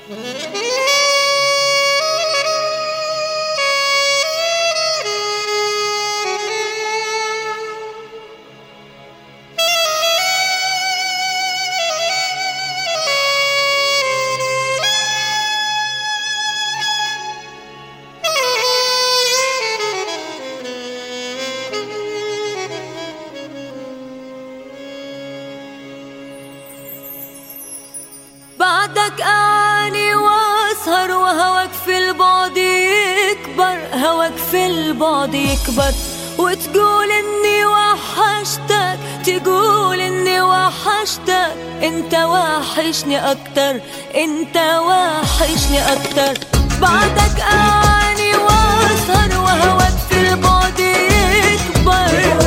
بعدك أعاني وأسهر وهواك في البعد يكبر هواك في البعد يكبر وتقول إني وحشتك تقول إني وحشتك أنت وحشني أكتر أنت وحشني أكتر بعدك أعاني وأسهر وهواك في البعد يكبر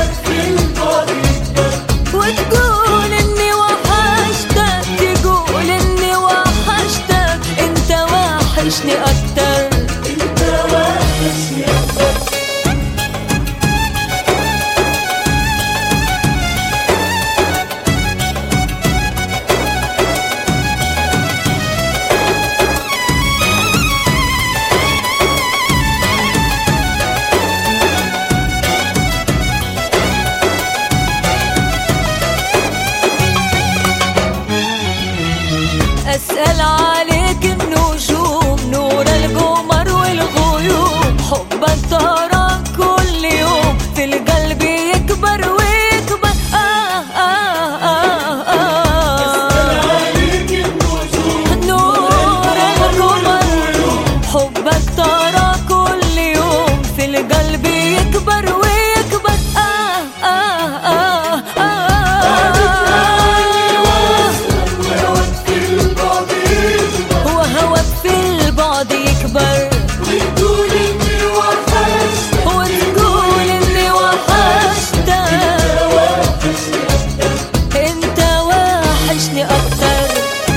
وتقول اني وحشتك تقول اني وحشتك انت وحشني اكتر اسأل عليك النجوم نور القمر والغيوم حبك ترى كل يوم في القلب يكبر ويكبر آه آه آه آه نور القمر حبك ترى كل يوم في القلب يكبر ويكبر آه آه آه آه وهواك في البعد يكبر وتقول اني وحشتك انت وحشني اكتر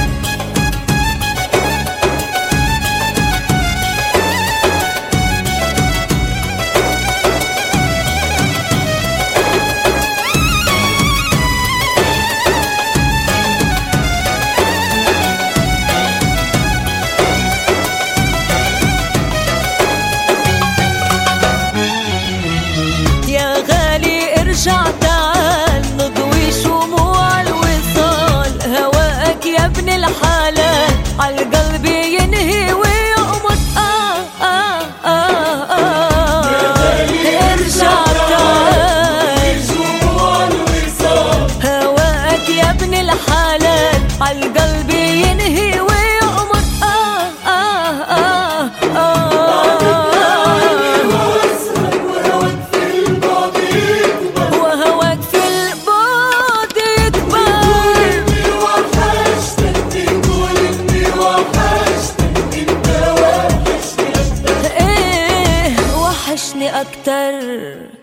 يا غالي ارجع تعال نضوي شموع الوصال هواك يا ابن الحلال عالقلب ينهي ويأمر آه آه آه آه ارجع تعال هواك يا ابن الحلال عالقلب ينهي ويأمر آه آه آه آه وهواك في البعد يكبر ايه وحشني اكتر